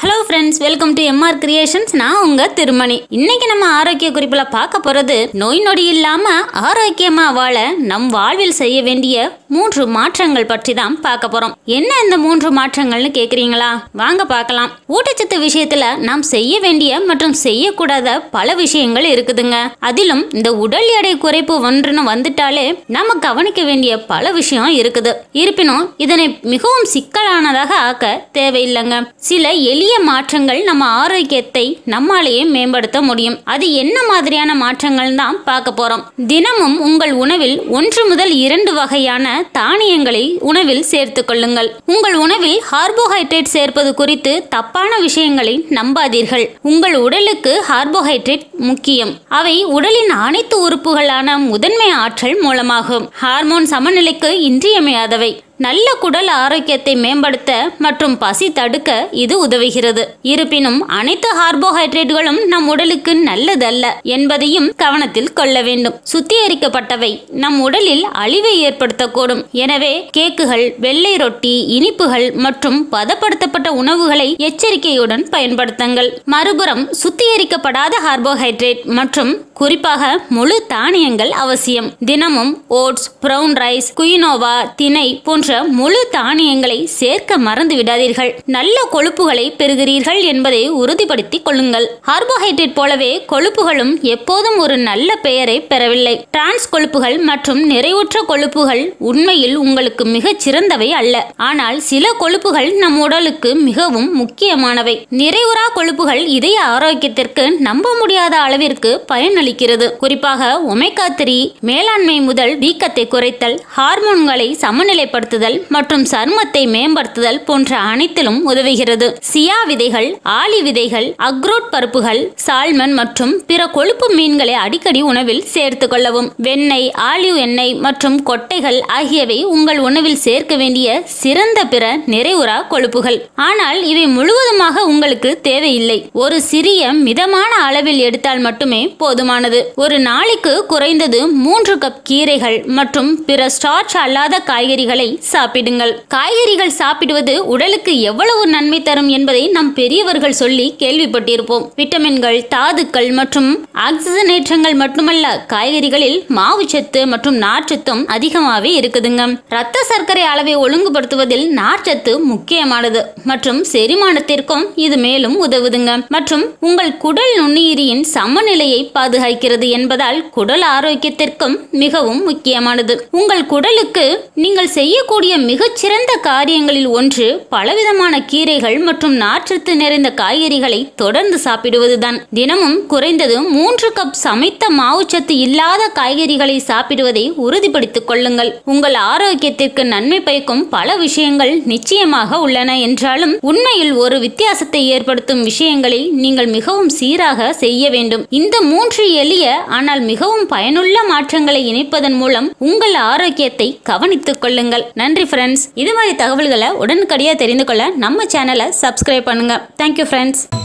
hello friends welcome to MR creations நான் உங்க திருமணி இன்னைக்கு நம்ம ஆரோக்கிய குறிப்புல பார்க்க போறது நோய் நொடி இல்லாம ஆரோக்கியமா வாழ நம் வாழ்வில் செய்ய வேண்டிய மூன்று மாற்றங்கள் பற்றி தான் பார்க்க போறோம் என்ன இந்த மூன்று மாற்றங்கள்னு கேக்குறீங்களா வாங்க பார்க்கலாம் ஊட்டச்சத்து விஷயத்துல நாம் செய்ய வேண்டிய மற்றும் செய்யக்கூடாத பல விஷயங்கள் இருக்குதுங்க அதிலும் இந்த உடல் எடை குறைப்பு ஒன்றுன்னு வந்துட்டாலே நம்ம கவனிக்க வேண்டிய பல விஷயம் இருக்குது இருப்பினும் இதனை மிகவும் சிக்கலானதாக ஆக்க தேவையில்லைங்க சில எளிய மாற்றங்கள் நம்ம ஆரோக்கியத்தை நம்மாலேயே மேம்படுத்த முடியும் அது என்ன மாதிரியான மாற்றங்கள் தான் பார்க்க போறோம் தினமும் உங்கள் உணவில் ஒன்று முதல் இரண்டு வகையான தானியங்களை உணவில் சேர்த்துக் கொள்ளுங்கள் உங்கள் உணவில் கார்போஹைட்ரேட் சேர்ப்பது குறித்து தப்பான விஷயங்களை நம்பாதீர்கள் உங்கள் உடலுக்கு கார்போஹைட்ரேட் முக்கியம் அவை உடலின் அனைத்து உறுப்புகளான முதன்மை ஆற்றல் மூலமாகும் ஹார்மோன் சமநிலைக்கு இன்றியமையாதவை நல்ல குடல் ஆரோக்கியத்தை மேம்படுத்த மற்றும் பசி தடுக்க இது உதவுகிறது இருப்பினும் அனைத்து கார்போஹைட்ரேட்டுகளும் நம் உடலுக்கு நல்லதல்ல என்பதையும் கவனத்தில் கொள்ள வேண்டும் சுத்திகரிக்கப்பட்டவை நம் உடலில் அழிவை ஏற்படுத்தக்கூடும் எனவே கேக்குகள் வெள்ளை ரொட்டி இனிப்புகள் மற்றும் பதப்படுத்தப்பட்ட உணவுகளை எச்சரிக்கையுடன் பயன்படுத்துங்கள் மறுபுறம் சுத்திகரிக்கப்படாத கார்போஹைட்ரேட் மற்றும் குறிப்பாக முழு தானியங்கள் அவசியம் தினமும் ஓட்ஸ் பிரவுன் ரைஸ் குயினோவா திணை போன்ற முழு தானியங்களை சேர்க்க மறந்து விடாதீர்கள் நல்ல கொழுப்புகளை பெறுகிறீர்கள் என்பதை உறுதிப்படுத்திக் கொள்ளுங்கள் கார்போஹைட்ரேட் போலவே கொழுப்புகளும் எப்போதும் ஒரு நல்ல பெயரை பெறவில்லை டிரான்ஸ் கொழுப்புகள் மற்றும் நிறைவுற்ற கொழுப்புகள் உண்மையில் உங்களுக்கு மிகச் சிறந்தவை அல்ல ஆனால் சில கொழுப்புகள் நம் உடலுக்கு மிகவும் முக்கியமானவை நிறைவுறா கொழுப்புகள் இதய ஆரோக்கியத்திற்கு நம்ப முடியாத அளவிற்கு பயனளிக்கிறது குறிப்பாக ஒமேகா த்ரீ மேலாண்மை முதல் வீக்கத்தை குறைத்தல் ஹார்மோன்களை சமநிலைப்படுத்துதல் மற்றும் சருமத்தை மேம்படுத்துதல் போன்ற அனைத்திலும் உதவுகிறது சியா விதைகள் ஆலி விதைகள் அக்ரோட் பருப்புகள் சால்மன் மற்றும் பிற கொழுப்பு மீன்களை அடிக்கடி உணவில் சேர்த்துக் கொள்ளவும் வெண்ணெய் ஆலிவ் எண்ணெய் மற்றும் கொட்டைகள் ஆகியவை உங்கள் உணவில் சேர்க்க வேண்டிய சிறந்த பிற நிறைவுறா கொழுப்புகள் ஆனால் இவை முழுவதுமாக உங்களுக்கு தேவையில்லை ஒரு சிறிய மிதமான அளவில் எடுத்தால் மட்டுமே போதுமானது ஒரு நாளைக்கு குறைந்தது மூன்று கப் கீரைகள் மற்றும் பிற ஸ்டார்ச் அல்லாத காய்கறிகளை சாப்பிடுங்கள் காய்கறிகள் சாப்பிடுவது உடலுக்கு எவ்வளவு நன்மை தரும் என்பதை நம் பெரியவர்கள் சொல்லி கேள்விப்பட்டிருப்போம் விட்டமின்கள் தாதுக்கள் மற்றும் ஆக்சிஜனேற்றங்கள் மட்டுமல்ல காய்கறிகளில் மாவுச்சத்து மற்றும் நார்ச்சத்தும் அதிகமாகவே இருக்குதுங்க ரத்த சர்க்கரை அளவை ஒழுங்குபடுத்துவதில் நார்ச்சத்து முக்கியமானது மற்றும் செரிமானத்திற்கும் இது மேலும் உதவுதுங்க மற்றும் உங்கள் குடல் நுண்ணுயிரியின் சமநிலையை பாதுகாக்கிறது என்பதால் குடல் ஆரோக்கியத்திற்கும் மிகவும் முக்கியமானது உங்கள் குடலுக்கு நீங்கள் செய்யக்கூடிய மிகச்சிறந்த காரியங்களில் ஒன்று பலவிதமான கீரைகள் மற்றும் நார்ச்சத்து நிறைந்த காய்கறிகளை தொடர்ந்து சாப்பிடுவதுதான் தினமும் குறைந்தது மூன்று கப் சமைத்த மாவுச்சத்து இல்லாத காய்கறிகளை சாப்பிடுவதை உறுதிப்படுத்திக் கொள்ளுங்கள் உங்கள் ஆரோக்கியத்திற்கு நன்மை பயக்கும் பல விஷயங்கள் நிச்சயமாக உள்ளன என்றாலும் உண்மையில் ஒரு வித்தியாசத்தை ஏற்படுத்தும் விஷயங்களை நீங்கள் மிகவும் சீராக செய்ய வேண்டும் இந்த மூன்று எளிய ஆனால் மிகவும் பயனுள்ள மாற்றங்களை இணைப்பதன் மூலம் உங்கள் ஆரோக்கியத்தை கவனித்துக் கொள்ளுங்கள் நன்றி ஃப்ரெண்ட்ஸ் இது மாதிரி தகவல்களை உடனுக்கடியாக தெரிந்து கொள்ள நம்ம சேனலை சப்ஸ்கிரைப் பண்ணுங்க தேங்க்யூ ஃப்ரெண்ட்ஸ்